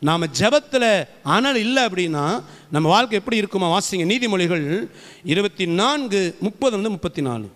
நாம் ஜெபத்தில் அனல் இல்லை அப்படின்னா நம்ம வாழ்க்கை எப்படி இருக்குமா வாசிங்க நீதிமொழிகள் இருபத்தி நான்கு முப்பதுலேருந்து முப்பத்தி நாலு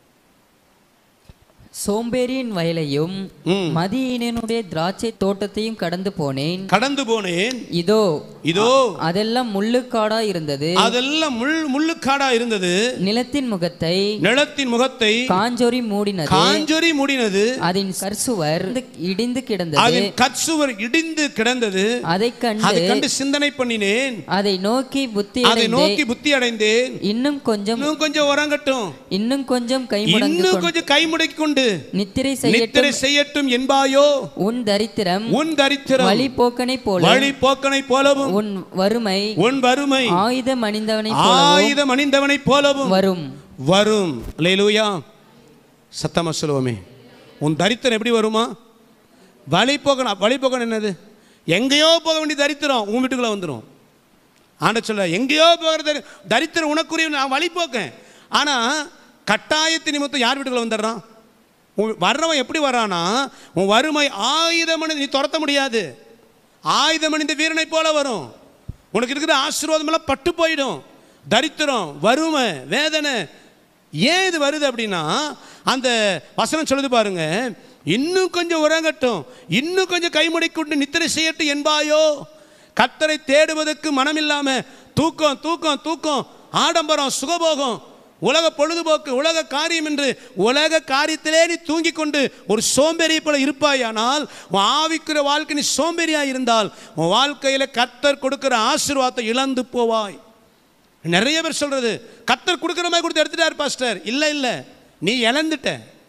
சோம்பேறியின் வயலையும் மதியினுடைய திராட்சை தோட்டத்தையும் கடந்து போனேன் கடந்து போனேன் இதோ இதோ அதெல்லாம் முள்ளுக்காடா இருந்தது அதெல்லாம் முள் முள்ளுக்காடா இருந்தது நிலத்தின் முகத்தை நிலத்தின் முகத்தை காஞ்சொரி மூடினது காஞ்சொரி மூடினது அதன் கர்சுவர் இடிந்து கிடந்தது அதன் கற்சுவர் இடிந்து கிடந்தது அதை அதை கண்டு கண்டு சிந்தனை பண்ணினேன் அதை நோக்கி புத்தி அதை அடைந்தே நோக்கி புத்தி அடைந்தேன் இன்னும் கொஞ்சம் இன்னும் கொஞ்சம் உறங்கட்டும் இன்னும் கொஞ்சம் கை முடங்கு இன்னும் கொஞ்சம் கை முடக்கிக் கொண்டு நித்திரை நித்திரை செய்யட்டும் செய்யட்டும் என்பாயோ உன் தரித்திரம் உன் தரித்திரம் வழி போக்கனை போல வழி போக்கனை போலவும் உன் வறுமை உன் வறுமை ஆயுதம் அணிந்தவனை போல ஆயுதம் அணிந்தவனைப் போலவும் வரும் வரும் லேலூயா சத்தமா சொல்லுவோமே உன் தரித்திரம் எப்படி வருமா வழி போக்கணும் வழி போக்கணும் என்னது எங்கேயோ போக வேண்டிய தரித்திரம் உன் வீட்டுக்குள்ள வந்துடும் ஆண்ட சொல்ல எங்கேயோ போகிறது தரித்திரம் உனக்குரிய நான் வழி போக்கேன் ஆனால் கட்டாயத்து நிமித்தம் யார் வீட்டுக்குள்ள வந்துடுறான் உன் வர்றவன் எப்படி வர்றானா உன் வறுமை ஆயுதம் அணிந்து நீ துரத்த முடியாது ஆயுதம் அணிந்த வீரனை போல வரும் உனக்கு இருக்கிற ஆசீர்வாதம் எல்லாம் பட்டு போயிடும் தரித்திரம் வறுமை வேதனை ஏன் இது வருது அப்படின்னா அந்த வசனம் சொல்லுது பாருங்க இன்னும் கொஞ்சம் உறங்கட்டும் இன்னும் கொஞ்சம் கைமுடி கொண்டு நித்திரை செய்யட்டும் என்பாயோ கத்தரை தேடுவதற்கு மனம் இல்லாம தூக்கம் தூக்கம் தூக்கம் ஆடம்பரம் சுகபோகம் உலக பொழுதுபோக்கு உலக காரியம் என்று உலக காரியத்திலே நீ தூங்கிக் கொண்டு ஒரு சோம்பேறியை போல இருப்பாயானால் உன் ஆவிக்குற வாழ்க்கை நீ சோம்பேறியா இருந்தால் உன் வாழ்க்கையில கத்தர் கொடுக்கிற ஆசீர்வாதத்தை இழந்து போவாய் நிறைய பேர் சொல்றது கத்தர் கொடுக்குற மாதிரி கொடுத்து எடுத்துட்டார் பாஸ்டர் இல்லை இல்லை நீ இழந்துட்ட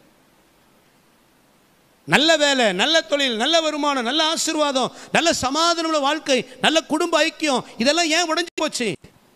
நல்ல வேலை நல்ல தொழில் நல்ல வருமானம் நல்ல ஆசீர்வாதம் நல்ல சமாதானமுள்ள வாழ்க்கை நல்ல குடும்ப ஐக்கியம் இதெல்லாம் ஏன் உடைஞ்சு போச்சு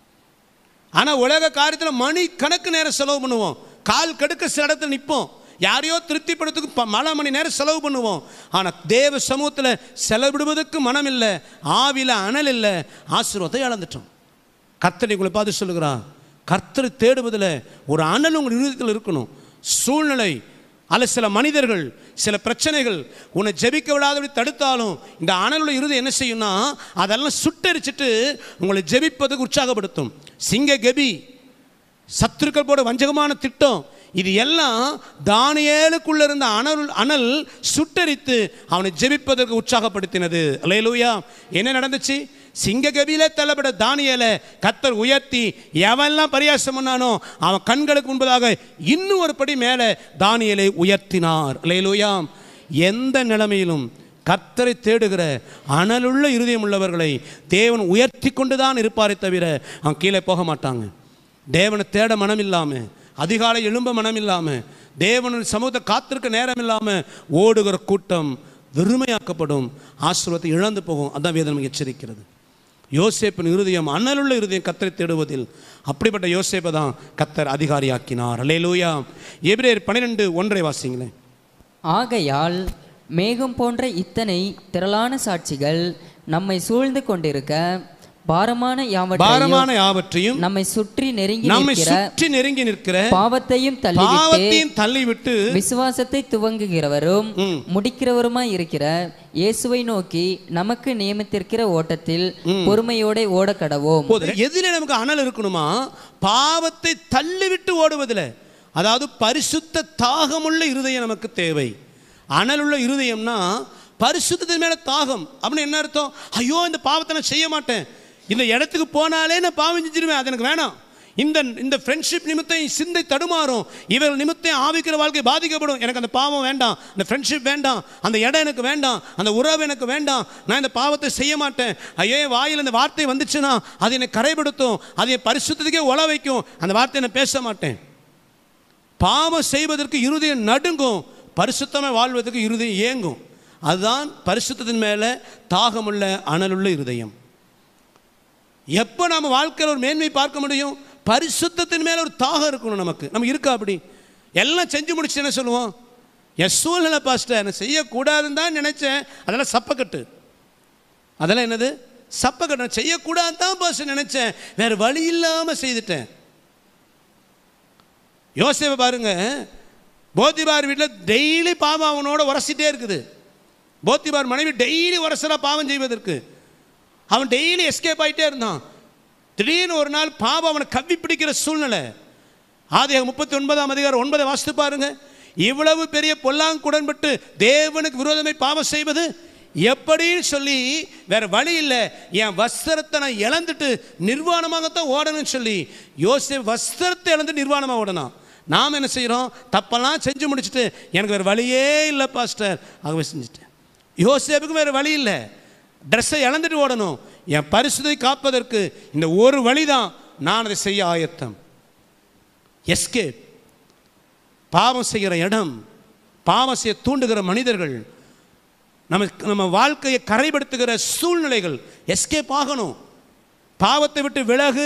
ஆனா உலக காரியத்துல மணி கணக்கு நேரம் செலவு பண்ணுவோம் கால் கடுக்க சில இடத்துல நிற்போம் யாரையோ திருப்திப்படுத்துக்கு ப- பல மணி நேரம் செலவு பண்ணுவோம் ஆனா தேவ சமூகத்துல செலவிடுவதற்கு மனம் இல்லை ஆவில அனல் இல்லை ஆசீர்வாதத்தை இழந்துட்டோம் கர்த்தனை உங்களை பார்த்து சொல்லுகிறான் கர்த்தரை தேடுவதில் ஒரு அனல் உங்கள் இருதயத்தில் இருக்கணும் சூழ்நிலை அல்ல சில மனிதர்கள் சில பிரச்சனைகள் உன்னை ஜெபிக்க விடாதபடி தடுத்தாலும் இந்த அனலுள்ள இருதயம் என்ன செய்யும்னா அதெல்லாம் சுட்டரிச்சிட்டு உங்களை ஜெபிப்பதுக்கு உற்சாகப்படுத்தும் சிங்க கெபி சத்துருக்கள் போட வஞ்சகமான திட்டம் இது எல்லாம் தானியேலுக்குள்ள இருந்த அனல் அனல் சுட்டரித்து அவனை ஜெபிப்பதற்கு உற்சாகப்படுத்தினது அல்லேலூயா என்ன நடந்துச்சு சிங்ககபியிலே தள்ளப்பட தானியேலை கத்தர் உயர்த்தி எவன்லாம் பரியாசம் பண்ணானோ அவன் கண்களுக்கு முன்பதாக இன்னும் ஒரு படி மேலே தானியேலை உயர்த்தினார் அல்லேலூயா எந்த நிலைமையிலும் கர்த்தரை தேடுகிற அனலுள்ள இருதயம் உள்ளவர்களை தேவன் உயர்த்தி கொண்டு தான் இருப்பாரே தவிர அவன் கீழே போக மாட்டாங்க தேவனை தேட மனம் இல்லாமல் அதிகாலை எழும்ப மனம் இல்லாமல் தேவனின் சமூகத்தை காத்திருக்க நேரம் இல்லாமல் ஓடுகிற கூட்டம் வெறுமையாக்கப்படும் ஆசீர்வாதத்தை இழந்து போகும் அதான் வேதனை எச்சரிக்கிறது யோசேப்பின் இருதயம் அனலுள்ள இருதயம் கத்தரை தேடுவதில் அப்படிப்பட்ட யோசேப்பை தான் கத்தர் அதிகாரியாக்கினார் அல்லேலூயா எபிரேயர் பன்னிரெண்டு ஒன்றை வாசிங்களேன் ஆகையால் மேகம் போன்ற இத்தனை திரளான சாட்சிகள் நம்மை சூழ்ந்து கொண்டிருக்க பாரமான யாவற்றையும் பாரமான யாவற்றையும் நம்மை சுற்றி நெருங்கி நம்மை நிற்கிற சுற்றி நெருங்கி நிற்கிற பாவத்தையும் தள்ளிவிட்டு பாவத்தையும் தள்ளிவிட்டு விசுவாசத்தை துவங்குகிறவரும் முடிக்கிறவருமாய் இருக்கிற இயேசுவை நோக்கி நமக்கு நியமித்திருக்கிற ஓட்டத்தில் பொறுமையோட ஓட கடவோம் போது எதில் நமக்கு அனல் இருக்கணுமா பாவத்தை தள்ளிவிட்டு ஓடுவதில் அதாவது பரிசுத்த தாகமுள்ள இருதயம் நமக்கு தேவை அனலுள்ள இருதயம்னா பரிசுத்தத்தின் மேல தாகம் அப்படின்னு என்ன அர்த்தம் ஐயோ இந்த பாவத்தை நான் செய்ய மாட்டேன் இந்த இடத்துக்கு போனாலே நான் பாவம் செஞ்சிருவேன் அது எனக்கு வேணாம் இந்த இந்த ஃப்ரெண்ட்ஷிப் நிமித்தம் என் சிந்தை தடுமாறும் இவர்கள் நிமித்தம் ஆவிக்கிற வாழ்க்கை பாதிக்கப்படும் எனக்கு அந்த பாவம் வேண்டாம் அந்த ஃப்ரெண்ட்ஷிப் வேண்டாம் அந்த இடம் எனக்கு வேண்டாம் அந்த உறவு எனக்கு வேண்டாம் நான் இந்த பாவத்தை செய்ய மாட்டேன் ஐயோ என் வாயில் இந்த வார்த்தை வந்துச்சுன்னா அது என்னை கரைப்படுத்தும் அது என் பரிசுத்தத்துக்கே உல வைக்கும் அந்த வார்த்தையை நான் பேச மாட்டேன் பாவம் செய்வதற்கு இருதயம் நடுங்கும் பரிசுத்தமாக வாழ்வதற்கு இருதயம் ஏங்கும் அதுதான் பரிசுத்தத்தின் மேலே தாகமுள்ள அனலுள்ள இருதயம் எப்போ நம்ம வாழ்க்கையில் ஒரு மேன்மை பார்க்க முடியும் பரிசுத்தத்தின் மேலே ஒரு தாகம் இருக்கணும் நமக்கு நம்ம இருக்கா அப்படி எல்லாம் செஞ்சு முடிச்சு என்ன சொல்லுவோம் என் சூழ்நிலை பாஸ்டர் நான் செய்யக்கூடாதுன்னு தான் நினச்சேன் அதெல்லாம் சப்பக்கட்டு அதெல்லாம் என்னது சப்பக்கட்டு நான் செய்யக்கூடாது தான் பாஸ்டர் நினச்சேன் வேறு வழி இல்லாமல் செய்துட்டேன் யோசேப்பை பாருங்க போத்திபார் வீட்டில் டெய்லி பாவம் அவனோட உரசிட்டே இருக்குது போத்திபார் மனைவி டெய்லி உரசலா பாவம் செய்வதற்கு அவன் டெய்லி எஸ்கேப் ஆயிட்டே இருந்தான் திடீர்னு ஒரு நாள் பாவம் அவனை கவ்வி பிடிக்கிற சூழ்நிலை ஆதி முப்பத்தி ஒன்பதாம் அதிகாரம் ஒன்பதை வாசித்து பாருங்க இவ்வளவு பெரிய பொல்லாங்குடன்பட்டு தேவனுக்கு விரோதமை பாவம் செய்வது எப்படின்னு சொல்லி வேற வழி இல்லை என் வஸ்திரத்தை நான் இழந்துட்டு நிர்வாணமாகத்தான் ஓடணும்னு சொல்லி யோசேப் வஸ்திரத்தை இழந்து நிர்வாணமாக ஓடணும் நாம் என்ன செய்கிறோம் தப்பெல்லாம் செஞ்சு முடிச்சுட்டு எனக்கு வேறு வழியே இல்லை பாஸ்டர் ஆகவே செஞ்சுட்டேன் யோசேப்புக்கு வேறு வழி இல்லை ட்ரெஸ்ஸை இழந்துட்டு ஓடணும் என் பரிசுதை காப்பதற்கு இந்த ஒரு வழி தான் நான் அதை செய்ய ஆயத்தம் எஸ்கேப் பாவம் செய்கிற இடம் பாவம் செய்ய தூண்டுகிற மனிதர்கள் நம்ம நம்ம வாழ்க்கையை கரைப்படுத்துகிற சூழ்நிலைகள் எஸ்கேப் ஆகணும் பாவத்தை விட்டு விலகு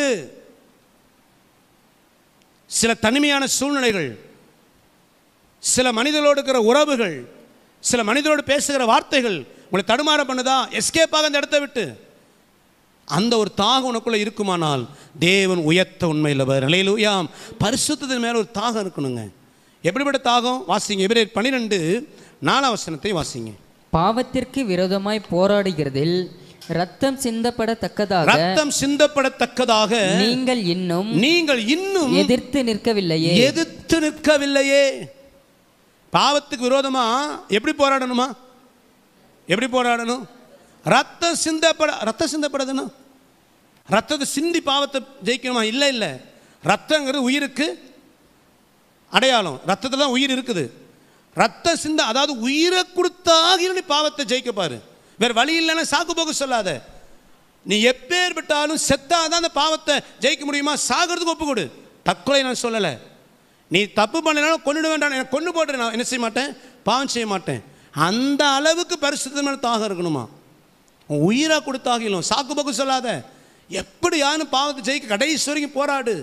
சில தனிமையான சூழ்நிலைகள் சில மனிதர்களோடு இருக்கிற உறவுகள் சில மனிதரோடு பேசுகிற வார்த்தைகள் உங்களை தடுமாற பண்ணுதா எஸ்கேப் ஆக அந்த இடத்த விட்டு அந்த ஒரு தாகம் உனக்குள்ள இருக்குமானால் தேவன் உயர்த்த உண்மையில் நிலையிலுயாம் பரிசுத்தத்தின் மேலே ஒரு தாகம் இருக்கணுங்க எப்படிப்பட்ட தாகம் வாசிங்க எபிரேர் பன்னிரெண்டு நாலாம் வசனத்தை வாசிங்க பாவத்திற்கு விரோதமாய் போராடுகிறதில் ரத்தம் சிந்தப்படத்தக்கதாக ரத்தம் சிந்தப்படத்தக்கதாக நீங்கள் இன்னும் நீங்கள் இன்னும் எதிர்த்து நிற்கவில்லையே எதிர்த்து நிற்கவில்லையே பாவத்துக்கு விரோதமா எப்படி போராடணுமா எப்படி போராடணும் ரத்தம் சிந்தப்பட ரத்தம் சிந்தப்படுதுன்னா ரத்தத்தை சிந்தி பாவத்தை ஜெயிக்கணுமா இல்லை இல்லை ரத்தங்கிறது உயிருக்கு அடையாளம் ரத்தத்தில் தான் உயிர் இருக்குது ரத்த சிந்த அதாவது உயிரை கொடுத்தாக நீ பாவத்தை ஜெயிக்க பாரு வேற வழி இல்லைன்னா சாக்கு போக்கு சொல்லாத நீ எப்பேர் விட்டாலும் செத்தாதான் அந்த பாவத்தை ஜெயிக்க முடியுமா சாகிறதுக்கு ஒப்பு கொடு தற்கொலை நான் சொல்லலை நீ தப்பு பண்ணனாலும் கொண்டுட வேண்டாம் எனக்கு கொண்டு போட்டு நான் என்ன செய்ய மாட்டேன் பாவம் செய்ய மாட்டேன் அந்த அளவுக்கு பரிசுத்தமான தாகம் இருக்கணுமா உன் உயிராக கொடுத்தாகிலும் சாக்கு போக்கு சொல்லாத எப்படி யாரும் பாவத்தை ஜெயிக்க கடைசி வரைக்கும் போராடு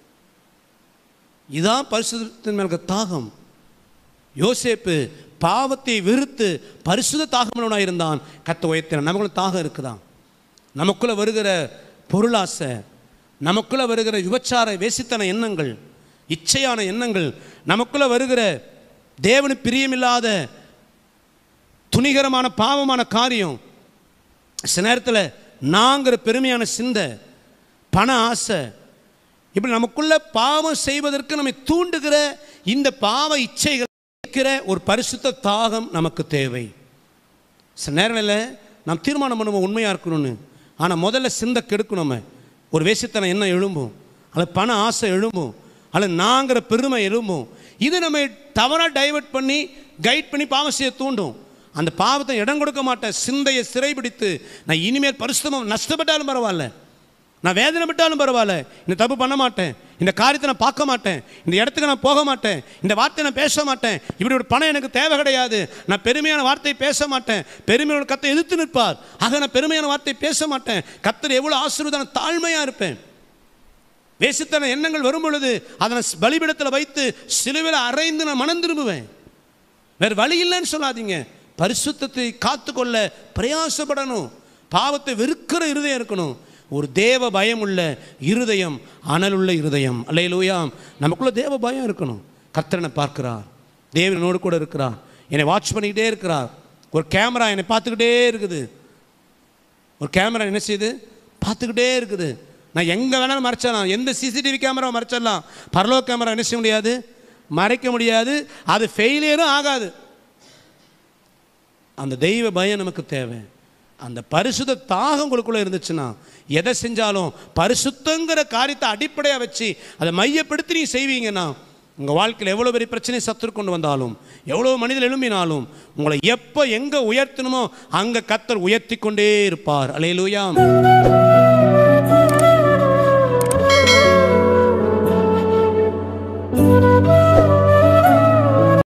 இதான் பரிசுத்தின் மேல தாகம் யோசேப்பு பாவத்தை வெறுத்து பரிசுத்த தாகமனவனாக இருந்தான் கத்த உயர்த்தினான் நமக்குள்ள தாகம் இருக்குதான் நமக்குள்ள வருகிற பொருளாசை நமக்குள்ள வருகிற விபச்சார வேசித்தன எண்ணங்கள் இச்சையான எண்ணங்கள் நமக்குள்ள வருகிற தேவனு பிரியமில்லாத துணிகரமான பாவமான காரியம் சில நேரத்தில் நாங்கிற பெருமையான சிந்தை பண ஆசை இப்படி நமக்குள்ள பாவம் செய்வதற்கு நம்மை தூண்டுகிற இந்த பாவ இச்சைகள் இருக்கிற ஒரு பரிசுத்த தாகம் நமக்கு தேவை சில நேரங்களில் நாம் தீர்மானம் பண்ணுவோம் உண்மையாக இருக்கணும்னு ஆனால் முதல்ல சிந்தை கெடுக்கணும் நம்ம ஒரு வேசித்தனம் என்ன எழும்பும் அல்லது பண ஆசை எழும்பும் அல்லது நாங்கிற பெருமை எழும்பும் இது நம்ம தவறாக டைவர்ட் பண்ணி கைட் பண்ணி பாவம் செய்ய தூண்டும் அந்த பாவத்தை இடம் கொடுக்க மாட்டேன் சிந்தையை சிறைபிடித்து நான் இனிமேல் பரிசுத்தமாக நஷ்டப்பட்டாலும் பரவாயில்ல நான் வேதனைப்பட்டாலும் பரவாயில்ல இந்த தப்பு பண்ண மாட்டேன் இந்த காரியத்தை நான் பார்க்க மாட்டேன் இந்த இடத்துக்கு நான் போக மாட்டேன் இந்த வார்த்தை நான் பேச மாட்டேன் இப்படி ஒரு பணம் எனக்கு தேவை கிடையாது நான் பெருமையான வார்த்தை பேச மாட்டேன் பெருமையோட கத்தை எதிர்த்து நிற்பார் ஆக நான் பெருமையான வார்த்தை பேச மாட்டேன் கத்தர் எவ்வளோ ஆசீர்வாதம் தாழ்மையாக இருப்பேன் வேசித்தன எண்ணங்கள் வரும் பொழுது அதை நான் பலிபிடத்தில் வைத்து சிலுவையில் அரைந்து நான் மனம் திரும்புவேன் வேறு வழி இல்லைன்னு சொல்லாதீங்க பரிசுத்தத்தை காத்துக்கொள்ள பிரயாசப்படணும் பாவத்தை வெறுக்கிற இருதயம் இருக்கணும் ஒரு தேவ பயம் உள்ள இருதயம் அனலுள்ள இருதயம் அல்லையிலூயாம் நமக்குள்ள தேவ பயம் இருக்கணும் கர்த்தரனை பார்க்கிறார் தேவனோடு கூட இருக்கிறார் என்னை வாட்ச் பண்ணிக்கிட்டே இருக்கிறார் ஒரு கேமரா என்னை பார்த்துக்கிட்டே இருக்குது ஒரு கேமரா என்ன செய்யுது பார்த்துக்கிட்டே இருக்குது நான் எங்கே வேணாலும் மறைச்சிடலாம் எந்த சிசிடிவி கேமரா மறைச்சிடலாம் பரலோ கேமரா என்ன செய்ய முடியாது மறைக்க முடியாது அது ஃபெயிலியரும் ஆகாது அந்த தெய்வ பயம் நமக்கு தேவை அந்த பரிசுத்த தாகம் உங்களுக்குள்ள இருந்துச்சுன்னா எதை செஞ்சாலும் பரிசுத்தங்கிற காரியத்தை அடிப்படையாக வச்சு அதை மையப்படுத்தி நீங்கள் செய்வீங்கன்னா உங்கள் வாழ்க்கையில் எவ்வளோ பெரிய பிரச்சனை சத்துரு கொண்டு வந்தாலும் எவ்வளோ மனிதர் எழும்பினாலும் உங்களை எப்போ எங்கே உயர்த்தணுமோ அங்கே கத்தர் உயர்த்தி கொண்டே இருப்பார் அலையலூயாம்